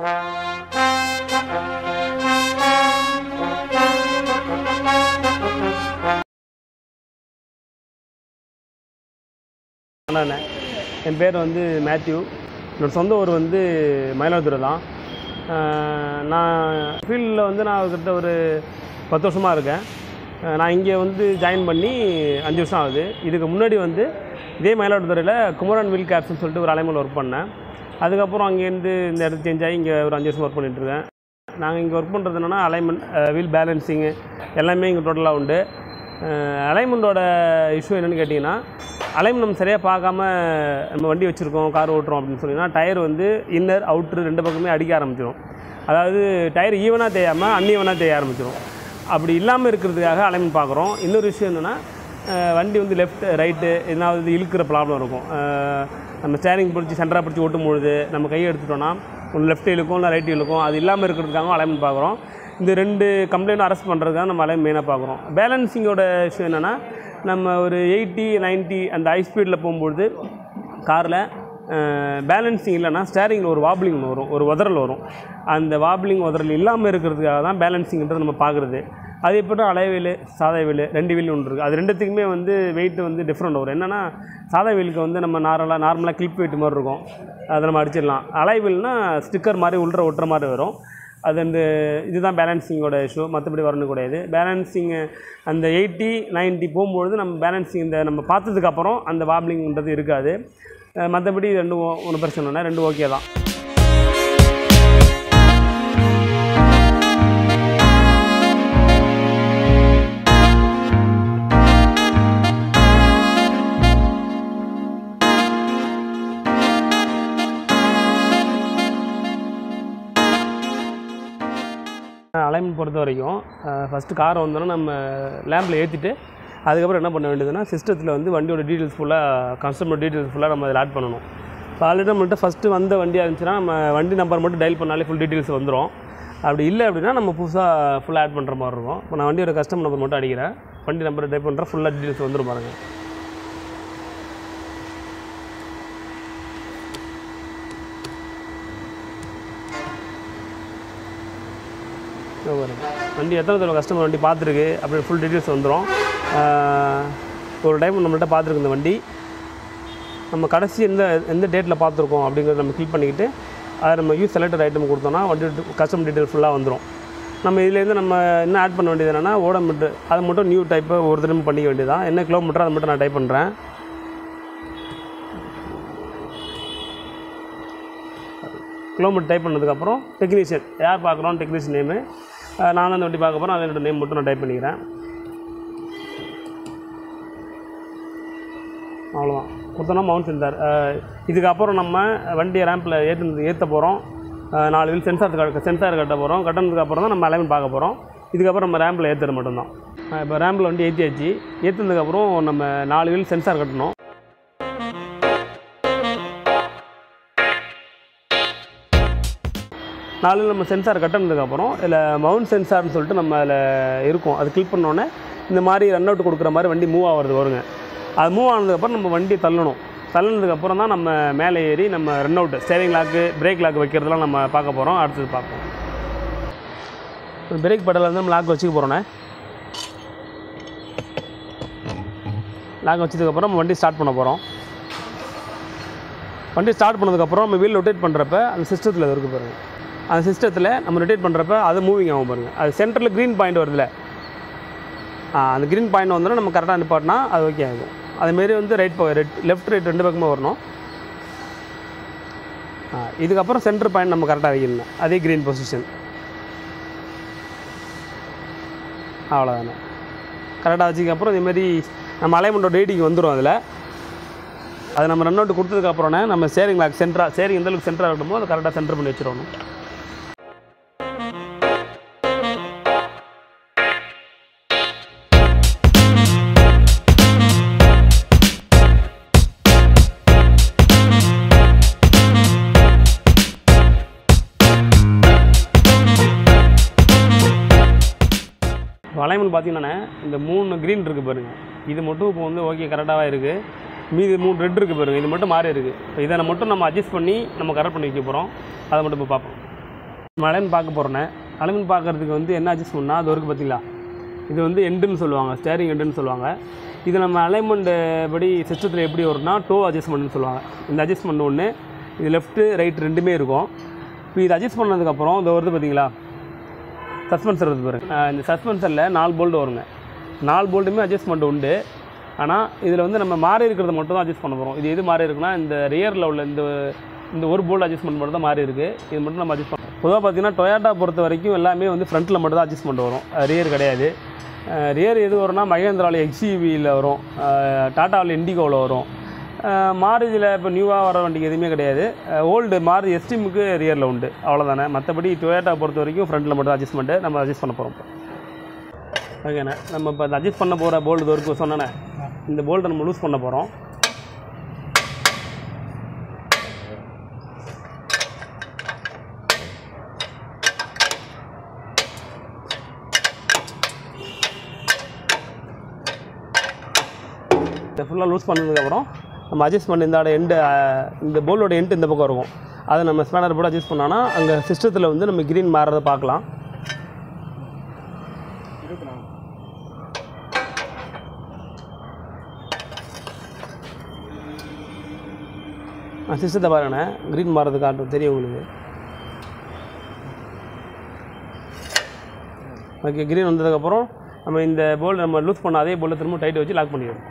அண்ணா என் பேர் வந்து மேத்யூ என்னோட சொந்த ஊர் வந்து மயிலாடுதுறை தான் அஹ் நான் ஃபீல்டில் வந்து நான் கிட்ட ஒரு பத்து வருஷமாக இருக்கேன் அஹ் நான் இங்கே வந்து ஜாயின் பண்ணி அஞ்சு வருஷம் ஆகுது இதுக்கு முன்னாடி வந்து இதே மயிலாடுதுறையில் குமரன் வில் கேப்ஸ்னு சொல்லிட்டு ஒரு அலைமல் ஒர்க் பண்ணேன் அதுக்கப்புறம் அங்கேருந்து இந்த இடத்துக்கு சேஞ்ச் ஆகி இங்கே ஒரு அஞ்சு வருஷம் ஒர்க் பண்ணிகிட்ருக்கேன் நாங்கள் இங்கே ஒர்க் பண்ணுறது என்னென்னா அலைன்மெண்ட் வீல் பேலன்சிங்கு எல்லாமே இங்கே டோட்டலாக உண்டு அலைன்மெண்ட்டோட இஷ்யூ என்னென்னு கேட்டிங்கன்னா அலைன்மெண்ட் நம்ம சரியாக பார்க்காம நம்ம வண்டி வச்சுருக்கோம் கார் ஓட்டுறோம் அப்படின்னு சொன்னீங்கன்னா டயர் வந்து இன்னர் அவுட்ரு ரெண்டு பக்கமே அடிக்க ஆரம்பிச்சிடும் அதாவது டயர் ஈவனாக தேயாமல் அன்ஈவனாக தேய ஆரம்பிச்சிடும் அப்படி இல்லாமல் இருக்கிறதுக்காக அலைன்மெண்ட் பார்க்குறோம் இன்னொரு விஷயம் என்னென்னா வண்டி வந்து லெஃப்ட் ரைட்டு எதனாவது இழுக்கிற ப்ராப்ளம் இருக்கும் அஹ் நம்ம ஸ்டேரிங் பிடிச்சி சென்டராக பிடிச்சி ஓட்டும் பொழுது நம்ம கையை எடுத்துட்டோம்னா ஒன்று லெஃப்ட் இழுக்கும் இல்லை ரைட் இழுக்கும் அது இல்லாமல் இருக்கிறதுக்காக அலைன்மெண்ட் பார்க்குறோம் இந்த ரெண்டு கம்ப்ளைண்ட் அரெஸ்ட் பண்ணுறதுக்காக நம்ம அலைன் மெயினாக பார்க்குறோம் பேலன்சிங்கோட விஷயம் என்னென்னா நம்ம ஒரு எயிட்டி 90 அந்த ஹை ஸ்பீடில் போகும்பொழுது காரில் பேலன்சிங் இல்லைன்னா ஸ்டேரிங்கில் ஒரு வாப்ளிங் வரும் ஒரு உதறல் வரும் அந்த வாப்ளிங் உதறல் இல்லாமல் இருக்கிறதுக்காக தான் பேலன்சிங்ன்றது நம்ம பார்க்குறது அது எப்படி அலைவேல் சாதா வீல் ரெண்டு வீல் ஒன்று இருக்குது அது ரெண்டுத்துக்குமே வந்து வெயிட் வந்து டிஃப்ரெண்ட் வரும் என்னென்னா சாதா வீலுக்கு வந்து நம்ம நார்மலாக நார்மலாக கிளிப் வெயிட் மாதிரி இருக்கும் அதை நம்ம அடிச்சிடலாம் அலைவீல்னா ஸ்டிக்கர் மாதிரி உள்ள ஒட்டுற மாதிரி வரும் அது அந்த இதுதான் பேலன்சிங்கோட இஷ்யூ மற்றபடி வரணும் கிடையாது பேலன்சிங் அந்த எயிட்டி 90 போகும்பொழுது நம்ம பேலன்சிங் இந்த நம்ம பார்த்ததுக்கப்புறம் அந்த வாப்ளிங்ன்றது இருக்காது அஹ் மற்றபடி ரெண்டும் ஒன்றும் பிரச்சனை இல்லை ரெண்டும் ஓகே தான் அலைன்மெண்ட் பொறுத்த வரைக்கும் ஃபஸ்ட்டு காரை வந்தோன்னா நம்ம லேம்பில் ஏற்றிட்டு அதுக்கப்புறம் என்ன பண்ண வேண்டியதுன்னா சிஸ்டத்தில் வந்து வண்டியோட டீட்டெயில்ஸ் ஃபுல்லாக கஸ்டமர் டீட்டெயில்ஸ் ஃபுல்லாக நம்ம அதில் ஆட் பண்ணணும் இப்போ ஆல்ரெடி நம்மள்ட்ட ஃபஸ்ட்டு வந்த வண்டியாக இருந்துச்சுன்னா நம்ம வண்டி நம்பர் மட்டும் டயல் பண்ணாலே ஃபுல் டீட்டெயில்ஸ் வந்துடும் அப்படி இல்லை அப்படின்னா நம்ம புதுசாக ஃபுல்லாக ஆட் பண்ணுற மாதிரி இருக்கும் இப்போ நான் வண்டியோட கஸ்டமர் நம்பர் மட்டும் அடிக்கிறேன் வண்டி நம்பர் டைப் பண்ணுறேன் ஃபுல்லாக டீட்டெயில்ஸ் வந்துடும் பாருங்கள் இதோ பாருங்க. வண்டி எத்தனை தடவை கஸ்டமர் வண்டி பார்த்துருக்கு அப்படி ஃபுல் டீட்டெயில்ஸ் வந்துடும் ஒரு டைம் நம்மள்ட்ட பார்த்துருக்கு இந்த வண்டி நம்ம கடைசி எந்த எந்த டேட்டில் பார்த்துருக்கோம் அப்படிங்கிறத நம்ம கிளிக் பண்ணிக்கிட்டு அதை நம்ம யூஸ் செலக்டட் ஐட்டம் கொடுத்தோம்னா வண்டி கஸ்டமர் டீட்டெயில் ஃபுல்லாக வந்துடும் நம்ம இதுலேருந்து நம்ம என்ன ஆட் பண்ண வேண்டியது என்னென்னா ஓடோமீட்டர் அதை மட்டும் நியூ டைப்பை ஒரு தடவை பண்ணிக்க வேண்டியதான் என்ன கிலோமீட்டர் அதை மட்டும் நான் டைப் பண்ணுறேன் கிலோமீட்டர் டைப் பண்ணதுக்கப்புறம் டெக்னீஷியன் யார் பார்க்குறோம் டெக்னீஷியன் நேமு நான் அந்த வண்டி பார்க்க போகிறேன் அதோட நேம் மட்டும் நான் டைப் பண்ணிக்கிறேன் அவ்வளோதான் கொடுத்தோன்னா மவுண்ட் சென்சார் இதுக்கப்புறம் நம்ம வண்டியை ரேம்பில் ஏற்று ஏற்ற போகிறோம் நாலு வீல் சென்சார் கட்ட சென்சார் கட்ட போகிறோம் கட்டினதுக்கு அப்புறம் தான் நம்ம அலைன்மெண்ட் பார்க்க போகிறோம் இதுக்கப்புறம் நம்ம ரேம்பில் ஏற்றுறது மட்டும்தான் இப்போ ரேம்பில் வண்டி ஏற்றியாச்சு ஏற்றுனதுக்கப்புறம் நம்ம நாலு வீல் சென்சார் கட்டணும் நாலு நம்ம சென்சார் கட்டினதுக்கப்புறம் இதில் மவுண்ட் சென்சார்னு சொல்லிட்டு நம்ம அதில் இருக்கும் அது கிளிக் பண்ணோன்னே இந்த மாதிரி ரன் அவுட் கொடுக்குற மாதிரி வண்டி மூவ் ஆகிறது வருங்க அது மூவ் ஆனதுக்கப்புறம் நம்ம வண்டி தள்ளணும் தள்ளினதுக்கப்புறம் தான் நம்ம மேலே ஏறி நம்ம run out steering lock brake lock வைக்கிறதுலாம் நம்ம பார்க்க போகிறோம் அடுத்தது பார்ப்போம் பிரேக் பெடலில் வந்து நம்ம லாக் வச்சுக்க போகிறோண்ணே லாக் வச்சதுக்கப்புறம் நம்ம வண்டி ஸ்டார்ட் பண்ண போகிறோம் வண்டி ஸ்டார்ட் பண்ணதுக்கப்புறம் நம்ம வீல் ரொட்டேட் பண்ணுறப்ப அந்த சிஸ்டத்தில் அது இருக்கு பாருங்க அந்த சிஸ்டத்தில் நம்ம ரொட்டேட் பண்ணுறப்ப அது மூவிங் ஆகும் பாருங்க அது சென்டரில் க்ரீன் பாயிண்ட் வருதுல்ல ஆ, அந்த க்ரீன் பாயிண்ட் வந்தோடனே நம்ம கரெக்டாக நிப்பாட்டினா அது ஓகே ஆகும் அதுமாரி வந்து ரைட் போ ரெட் லெஃப்ட் ரைட் ரெண்டு பக்கமே வரணும் ஆ, இதுக்கப்புறம் சென்டர் பாயிண்ட் நம்ம கரெக்டாக வைக்கணும் அதே க்ரீன் பொசிஷன் அவ்வளோதானே கரெக்டாக வச்சதுக்கப்புறம் இதேமாரி நம்ம அலைமெண்ட்டோட ரேட்டிங் வந்துடும் அதில் அது நம்ம ரன் அவுட் கொடுத்ததுக்கப்புறம்னா நம்ம சேரிங் லாக் சென்டரா சேரிங் எந்த அளவுக்கு சென்டராக இருக்கணுமோ அதை கரெக்டாக சென்டர் பண்ணி வச்சிடணும் அலைன்மெண்ட் பார்த்தீங்கன்னா இந்த மூணு க்ரீன் இருக்குது பாருங்கள் இது மட்டும் இப்போ வந்து ஓகே கரெக்டாக இருக்குது மீதி மூணு ரெட் இருக்குது பாருங்கள் இது மட்டும் மாறி இருக்குது இப்போ இதை மட்டும் நம்ம அட்ஜஸ்ட் பண்ணி நம்ம கரெக்ட் பண்ணி வைக்க போகிறோம் அதை மட்டும் இப்போ பார்ப்போம் நம்ம அலைன் பார்க்க போகிறேன் அலைன் பார்க்கறதுக்கு வந்து என்ன அட்ஜஸ்ட்மெண்ட்னா அது வரைக்கும் பார்த்தீங்களா இது வந்து எண்டுன்னு சொல்லுவாங்க ஸ்டேரிங் எண்டுன்னு சொல்லுவாங்க இது நம்ம அலைன்மெண்ட் படி சிஸ்டத்தில் எப்படி வரும்னா டோ அட்ஜஸ்ட்மெண்ட்னு சொல்லுவாங்க இந்த அட்ஜஸ்ட்மெண்ட் ஒன்று இது லெஃப்ட்டு ரைட் ரெண்டுமே இருக்கும் இப்போ இது அட்ஜஸ்ட் பண்ணதுக்கப்புறம் இது வருது பார்த்தீங்களா சஸ்பென்சர் வருது பாருங்க அஹ் இந்த சஸ்பென்சரில் நாலு போல்டு வருங்க நாலு போல்ட்டுமே அட்ஜஸ்ட்மெண்ட் உண்டு ஆனால் இதில் வந்து நம்ம மாறி இருக்கிறத மட்டும் தான் அட்ஜஸ்ட் பண்ண போகிறோம் இது எது மாறி இருக்குன்னா இந்த ரியரில் உள்ள இந்த இந்த ஒரு போல்டு அட்ஜஸ்ட்மெண்ட் மட்டும் தான் மாறி இருக்குது இது மட்டும் நம்ம அட்ஜஸ்ட் பண்ண பொதுவாக பார்த்தீங்கன்னா டொயாட்டா பொறுத்த வரைக்கும் எல்லாமே வந்து ஃப்ரண்ட்டில் மட்டும் தான் அட்ஜஸ்ட்மெண்ட் வரும் ரியர் கிடையாது ரியர் எது வரும்னா மகேந்திராவில் எக்ஸிவியில் வரும் டாட்டாவில் இண்டிகோவில் வரும் மாருதியில் இப்போ நியூவாக வர வண்டிக்கு எதுவுமே கிடையாது ஓல்டு மாருதி எஸ்டிமுக்கு ரியரில் உண்டு அவ்வளோதானே மற்றபடி டொயோட்டா பொறுத்த வரைக்கும் ஃப்ரண்ட்டில் மட்டும் அட்ஜஸ்ட்மெண்ட்டு நம்ம அட்ஜஸ்ட் பண்ண போகிறோம் ஓகேண்ணே நம்ம இப்போ அட்ஜஸ்ட் பண்ண போகிற போல்டு வரைக்கும் சொன்னேண்ணே இந்த போல்ட்டை நம்ம லூஸ் பண்ண போகிறோம் இதை ஃபுல்லாக லூஸ் பண்ணதுக்கப்புறம் நம்ம அட்ஜஸ்ட் பண்ணி இந்த எண்டு இந்த போலோட எண்டு இந்த பக்கம் இருக்கும் அதை நம்ம ஸ்பேனர் போட்டு அட்ஜஸ்ட் பண்ணோன்னா அங்கே சிஸ்டத்தில் வந்து நம்ம க்ரீன் மாறுறதை பார்க்கலாம் சிஸ்டத்தை பாருங்கண்ணே க்ரீன் மாறுறது காட்டும் தெரியும் உங்களுக்கு ஓகே க்ரீன் வந்ததுக்கப்புறம் நம்ம இந்த போல்டு நம்ம லூஸ் பண்ண அதே போல்டை திரும்ப டைட் வச்சு லாக் பண்ணிடுவோம்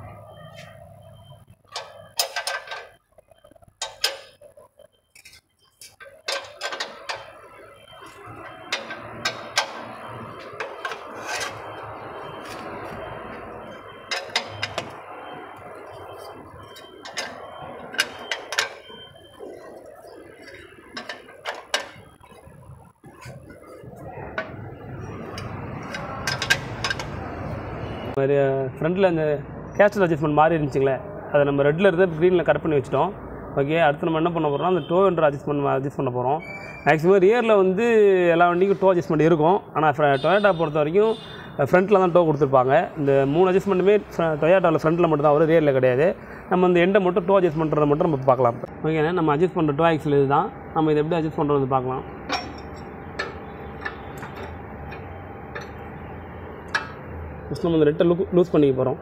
மாதிரி ஃப்ரண்ட்டில் அந்த கேஸ்டல் அட்ஜஸ்ட்மெண்ட் மாறி இருந்துச்சுங்களே அதை நம்ம ரெட்டில் இருந்து க்ரீனில் கரெக்ட் பண்ணி வச்சிட்டோம் ஓகே அடுத்து நம்ம என்ன பண்ண போகிறோம்னா அந்த டோ என்ற அட்ஜஸ்ட்மெண்ட் அட்ஜஸ்ட் பண்ண போகிறோம் மேக்ஸிமம் ரியரில் வந்து எல்லா வண்டிக்கும் டோ அட்ஜஸ்ட்மெண்ட் இருக்கும் ஆனால் டொயோட்டா பொறுத்த வரைக்கும் ஃப்ரண்ட்டில் தான் டோ கொடுத்துருப்பாங்க இந்த மூணு அட்ஜஸ்ட்மெண்ட்டுமே டொயோட்டாவில் ஃப்ரண்ட்டில் மட்டும் தான் வரும் ரியரில் கிடையாது நம்ம இந்த எண்டை மட்டும் டோ அட்ஜஸ்ட் பண்ணுறத மட்டும் நம்ம பார்க்கலாம் ஓகேண்ணே நம்ம அட்ஜஸ்ட் பண்ணுற டோ ஆக்சில் இது தான் நம்ம இதை எப்படி அட்ஜஸ்ட் பண்ணுறது பார்க்கலாம் ஃபஸ்ட் நம்ம இந்த ரெட்டை லூ லூஸ் பண்ணிக்க போகிறோம்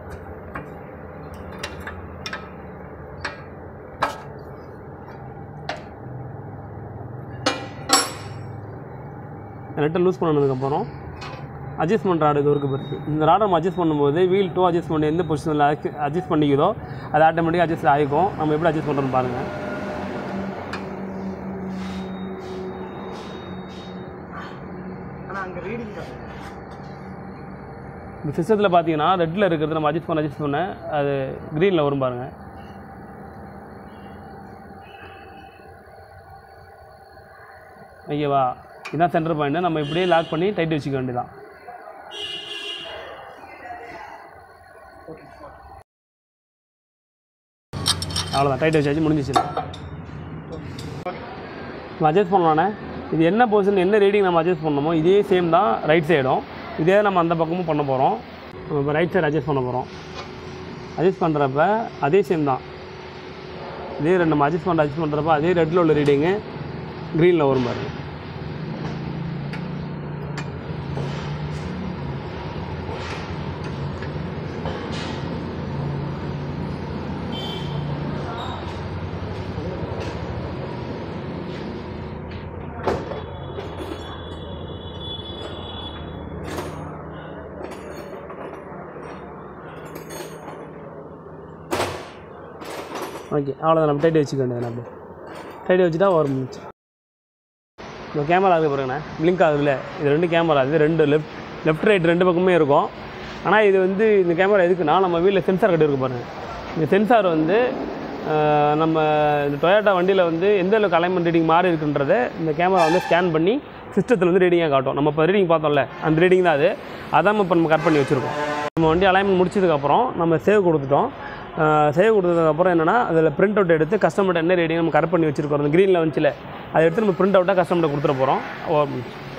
ரெட்டை லூஸ் பண்ணதுக்கப்புறம் அட்ஜஸ்ட்மெண்ட் ராடு இது இருக்குது பிறகு இந்த ராடை நம்ம அட்ஜஸ்ட் பண்ணும்போது வீல் டூ அட்ஜஸ்ட்மெண்ட் எந்த பொசிஷனில் அட்ஜஸ்ட் பண்ணிக்குதோ அது ஆட்டோமேட்டிக்காக அட்ஜஸ்ட் ஆகிக்கும் நம்ம எப்படி அட்ஜஸ்ட் பண்ணுறோன்னு பாருங்கள் ஆனால் அங்கே ரீடிங் தான் இந்த சிஸ்டத்தில் பார்த்தீங்கன்னா ரெட்டில் இருக்கிறது நம்ம அட்ஜஸ்ட் பண்ண அட்ஜஸ்ட் பண்ண அது க்ரீனில் வரும் பாருங்க ஐயவா இதான் சென்டர் பாயிண்ட் நம்ம இப்படியே லாக் பண்ணி டைட் வச்சுக்க வேண்டியதான் அவ்வளோதான் டைட் வச்சாச்சு முடிஞ்சிச்சு நம்ம அட்ஜஸ்ட் பண்ணலானே இது என்ன பொசிஷன் என்ன ரீடிங் நம்ம அட்ஜஸ்ட் பண்ணணுமோ இதே சேம் தான் ரைட் சைடும் இதே நம்ம அந்த பக்கமும் பண்ண போகிறோம் நம்ம இப்போ ரைட் சைடு அட்ஜஸ்ட் பண்ண போகிறோம் அட்ஜஸ்ட் பண்ணுறப்ப அதே சேம் தான் இதே ரெண்டு நம்ம அட்ஜஸ்ட் பண்ண அட்ஜஸ்ட் பண்ணுறப்ப அதே ரெட்டில் உள்ள ரீடிங்கு க்ரீனில் வரும் பாருங்க ஓகே அவ்வளோதான் நம்ம டைட் வச்சுக்க வேண்டியது நம்ம டைட் வச்சுட்டா வரும் முடிச்சு இந்த கேமரா இருக்கு பாருங்கண்ணே பிளிங்க் ஆகுதுல்ல இது ரெண்டு கேமரா இது ரெண்டு லெஃப்ட் லெஃப்ட் ரைட் ரெண்டு பக்கமே இருக்கும் ஆனால் இது வந்து இந்த கேமரா எதுக்குன்னா நம்ம வீட்டில் சென்சார் கட்டி இருக்கு பாருங்கள் இந்த சென்சார் வந்து ஆஹ், நம்ம இந்த டொயோட்டா வண்டியில் வந்து எந்த அளவுக்கு அலைன்மெண்ட் ரீடிங் மாறி இருக்குன்றதை இந்த கேமரா வந்து ஸ்கேன் பண்ணி சிஸ்டத்தில் வந்து ரீடிங்காக காட்டும் நம்ம இப்போ ரீடிங் பார்த்தோம்ல அந்த ரீடிங் தான் அது அதான் இப்போ நம்ம கட் பண்ணி வச்சுருக்கோம் நம்ம வண்டி அலைன்மெண்ட் முடிச்சதுக்கப்புறம் நம்ம சேவ் கொடுத்துட்டோம் சேவ் கொடுத்ததுக்கப்புறம் என்னென்னா அதில் பிரிண்ட் அவுட் எடுத்து கஸ்டமர்கிட்ட என்ன ரீடிங் நம்ம கரெக்ட் பண்ணி வச்சுருக்கோம் அந்த க்ரீனில் வந்துச்சுல அதை எடுத்து நம்ம பிரிண்ட் அவுட்டாக கஸ்டமர்கிட்ட கொடுத்துட போகிறோம்